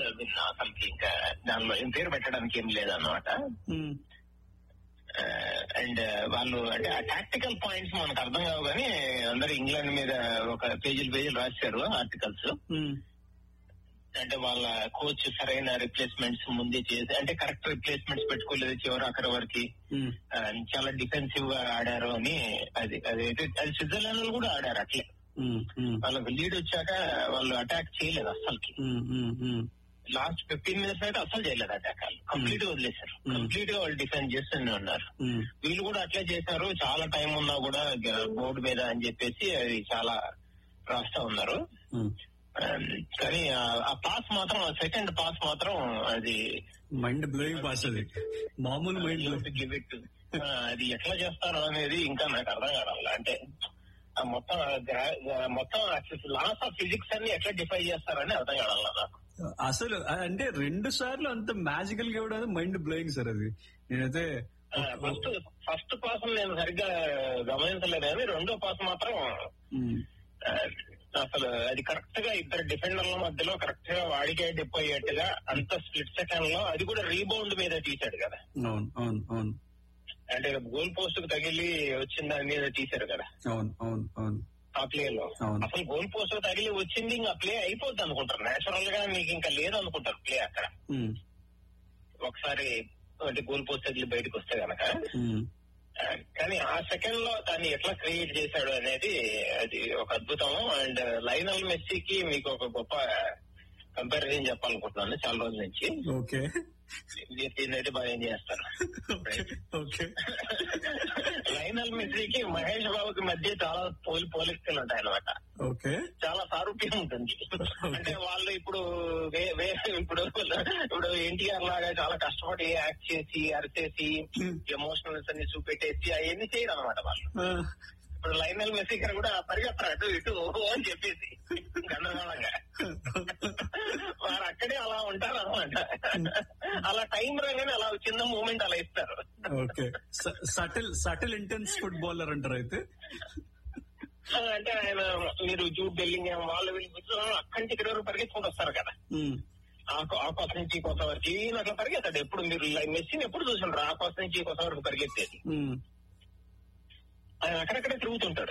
విన్నా అసలుకి ఇంకా దానిలో ఏం పేరు పెట్టడానికి ఏం లేదన్నమాట ఉమ్, అండ్ వాళ్ళు అంటే ఆ టాక్టికల్ పాయింట్స్ మనకు అర్థం కావు కానీ అందరు ఇంగ్లాండ్ మీద ఒక పేజీలు పేజీలు రాశారు ఆర్టికల్స్ ఉమ్, అంటే వాళ్ళ కోచ్ సరైన రిప్లేస్మెంట్స్ ముందే చేసి అంటే కరెక్ట్ రిప్లేస్మెంట్స్ పెట్టుకోలేదు చివరి అక్కడి వరకు ఉమ్, ఆ, చాలా డిఫెన్సివ్ గా ఆడారు అని అది అదైతే అది స్విట్జర్లాండ్ వాళ్ళు కూడా ఆడారు అట్లే ఉమ్, ఉమ్, వాళ్ళకి లీడ్ వచ్చాక వాళ్ళు అటాక్ చేయలేదు అస్సలకి um, um, um, last fifteen minutes అయితే అస్సలు చేయలేదు అటాక్ వాళ్ళు కంప్లీట్ గా వదిలేశారు Hmm. కంప్లీట్ గా వాళ్ళు డిఫెండ్ చేస్తూనే ఉన్నారు ఉమ్, వీళ్ళు కూడా అట్లే చేశారు చాలా టైం ఉన్నా కూడా బోర్డు మీద అని చెప్పేసి అది చాలా రాస్తా ఉన్నారు ఉమ్. Um, కానీ ఆ- ఆ పాస్ మాత్రం సెకండ్ పాస్ మాత్రం అది మైండ్ బ్లోయింగ్ పాస్ అది మామూలు mind blowing give it to- ఆ, అది ఎట్లా చేస్తారు అనేది ఇంకా నాకు అర్థం కావాలి అంటే ఆ మొత్తం ఆ గ్రా- ఆ మొత్తం లాస్ ఆఫ్ ఫిజిక్స్ అన్ని ఎట్లా డిఫై చేస్తారని అర్థం కావాలి నాకు అసలు అంటే రెండు సార్లు అంత మ్యాజికల్ గా కూడా మైండ్ బ్లోయింగ్ సార్ అది నేనైతే ఫస్ట్ ఫస్ట్ పాస్ నేను సరిగ్గా గమనించలేదు కానీ రెండో పాస్ మాత్రం ఉమ్, ఆ, అసలు అది కరెక్ట్ గా ఇద్దరు డిఫెండర్ల మధ్యలో కరెక్ట్ గా వాడికే డిప్ అయ్యేట్టుగా అంత స్ప్లిట్ సెకండ్ లో అది కూడా రీబౌండ్ మీద తీశాడు కదా అవును అవును అవును అంటే గోల్ పోస్ట్ కు తగిలి వచ్చిన దాని మీద తీశారు కదా అవును అవును అవును ఆ ప్లే లో అవును. అసలు గోల్ పోస్ట్ కు తగిలి వచ్చింది ఇంకా ప్లే అయిపోద్ది అనుకుంటారు నేచురల్ గా మీకు ఇంకా లేదు అనుకుంటారు ప్లే అక్కడ ఉమ్, ఒకసారి అంటే గోల్ పోస్ట్ తగిలి బయటకు వస్తే గనక ఉమ్, ఆ, కానీ ఆ సెకండ్ లో దాన్ని ఎట్లా క్రియేట్ చేశాడు అనేది అది ఒక అద్భుతం అండ్ లైనల్ మెస్సీకి మీకు ఒక గొప్ప కంపారిజన్ చెప్పాలనుకుంటున్నాను చాలా రోజుల నుంచి ఓకే మీరు దీన్నైతే బాగా ఏం చేస్తారు ఓకే ఓకే లైనల్ మెస్సీకి మహేష్ బాబుకి మధ్య చాలా పోలి పోలికలు ఉంటాయి అనమాట ఓకే చాలా సారూప్యం ఉంటుంది అంటే వాళ్ళు ఇప్పుడు వే- వే- ఇప్పుడు ఇప్పుడు ఎన్టీఆర్ లాగా చాలా కష్టపడి యాక్ట్ చేసి అరిచేసి ఎమోషనల్స్ అన్ని చూపెట్టేసి అవన్నీ చేయరు అనమాట వాళ్ళు ఆ, ఇప్పుడు లైనల్ మెస్సీ గారు కూడా పరిగెత్తారు అటు ఇటు ఓహో అని చెప్పేసి గందరగోళంగా వారు అక్కడే అలా ఉంటారు అనమాట అలా టైం రాగానే అలా చిన్న మూమెంట్ అలా ఇస్తారు okay subtle subtle intense footballer అంటారు అయితే ఆ, అంటే ఆయన మీరు జూట్ బెల్లింగ్ వాళ్ళు వీళ్ళు కూర్చొని అక్కడి నుంచి ఇక్కడ వరకు పరిగెత్తుకుంటూ వస్తారు కదా ఉమ్, ఆ కొ- ఆ కొత్త నుంచి ఈ కొత్త వరకు ఈయన అట్లా పరిగెత్తాడు ఎప్పుడు మీరు లై- మెస్సీని ఎప్పుడు చూసుంటారు ఆ కొత్త నుంచి ఈ కొత్త వరకు పరిగెత్తేది ఉమ్. ఆయన అక్కడక్కడే తిరుగుతుంటాడు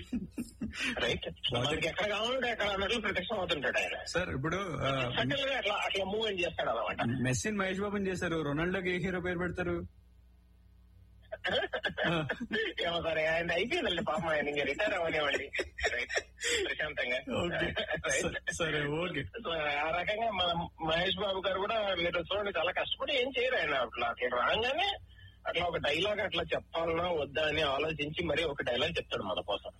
రైట్ మనకి ఎక్కడ కావాలంటే అక్కడ అన్నట్లు ప్రత్యక్షం అవుతుంటాడు ఆయన సార్ ఇప్పుడు ఆ, సటిల్ గా అట్లా అట్లా మూవ్మెంట్ చేస్తాడు అనమాట మెస్సీని మహేష్ బాబుని చేశారు రొనాల్డోకి ఏ హీరో పేరు పెడతారు ఏమో సరే ఆయన అయిపోయిందండి పాపం ఆయన ఇంకా రిటైర్ అవ్వనివ్వండి రైట్ ప్రశాంతంగా ఓకే రైట్ స- సరే ఓకే సో ఆ రకంగా మన మహేష్ బాబు గారు కూడా మీరు చూడండి చాలా కష్టపడి ఏం చేయరు ఆయన అట్లా అట్లా రాగానే అట్లా ఒక డైలాగ్ అట్లా చెప్పాలన్నా వద్దా అని ఆలోచించి మరి ఒక డైలాగ్ చెప్తాడు మన కోసం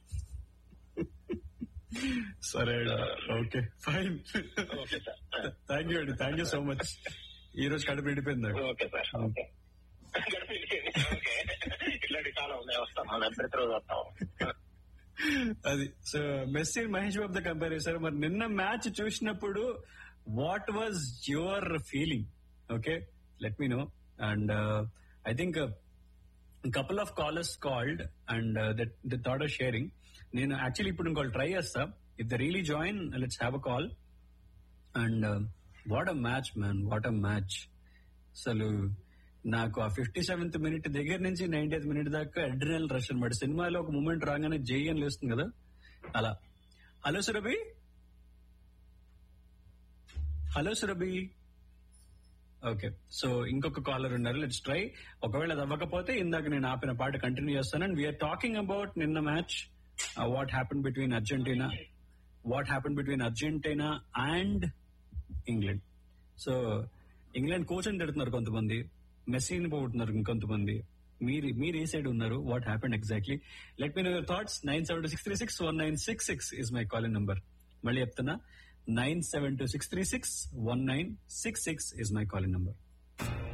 సరే okay fine okay sir thank you అండి థ్యాంక్ యూ సో మచ్ ఈ రోజు కడుపు ఎండిపోయింది ఓకే సార్ ఓకే ఓకే ఇట్లాంటి చాలా ఉన్నాయి వస్తాం మనం ప్రతిరోజు వస్తాం అది సో మెస్సీ మహేష్ బాబు తో కంపేర్ చేశారు మరి నిన్న మ్యాచ్ చూసినప్పుడు what was your feeling okay let me know and I think couple of callers called and the thought of sharing నేను యాక్చువల్లీ ఇప్పుడు ఇంకోటి ట్రై చేస్తా if the really join let's have a call and what a match man what a match అసలు నాకు ఆ fifty seventh minute దగ్గర నుంచి ninety minute దాకా అడ్రినల్ రష్ అనమాట సినిమాలో ఒక మూమెంట్ రాగానే జై అని లేస్తుంది కదా అలా hello Surabhi hello Surabhi okay so ఇంకొక కాలర్ ఉన్నారు లెట్స్ ట్రై ఒకవేళ అది అవ్వకపోతే ఇందాక నేను ఆపిన పాట కంటిన్యూ చేస్తాను అండ్ వీఆర్ టాకింగ్ అబౌట్ నిన్న match what happen between Argentina what happen between Argentina and England so England coach అని తిడుతున్నారు కొంతమంది మెస్సీని పోగొట్టున్నారు ఇంకొంతమంది మీరు మీరు ఏ సైడ్ ఉన్నారు what happened exactly let me know your thoughts nine seven two six three six one nine six six is my calling number మళ్ళీ చెప్తున్నా nine seven two six three six one nine six six is my calling number